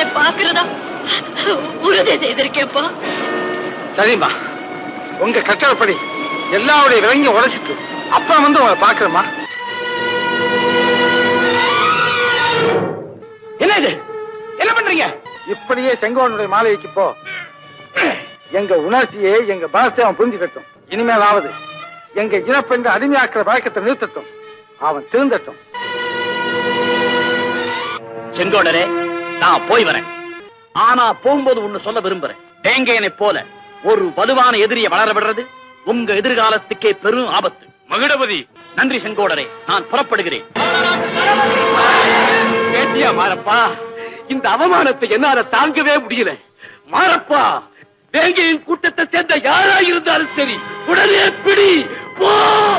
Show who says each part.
Speaker 1: பாக்குறதா உறுதி செய்திருக்கேன்ப்பா
Speaker 2: சரிம்மா உங்க கட்டளப்படி எல்லாருடைய விலங்கையும் உடைச்சிட்டு அப்புறம் வந்து உங்களை பாக்குறேம்மா
Speaker 3: என்ன இது என்ன பண்றீங்க
Speaker 2: இப்படியே செங்கோனுடைய மாளிகைக்கு போ எங்க உணர்ச்சியை எங்க பலத்தை அவன் புரிஞ்சுக்கட்டும் இனிமேலாவது எங்க இனப்பெண்ணை அடிமையாக்குற பழக்கத்தை நிறுத்தட்டும் அவன் திருந்தட்டும்
Speaker 3: செங்கோடரே நான் போய் வரேன் ஆனா போகும்போது ஒண்ணு சொல்ல விரும்புறேன் வேங்கையனை போல ஒரு வலுவான எதிரியை வளர விடுறது உங்க எதிர்காலத்துக்கே பெரும் ஆபத்து மகிழபதி நன்றி செங்கோடரே நான் புறப்படுகிறேன் கேட்டியா மாரப்பா இந்த அவமானத்தை என்னால தாங்கவே முடியல மாரப்பா வேங்கையின் கூட்டத்தை சேர்ந்த யாரா இருந்தாலும் சரி உடனே பிடி போ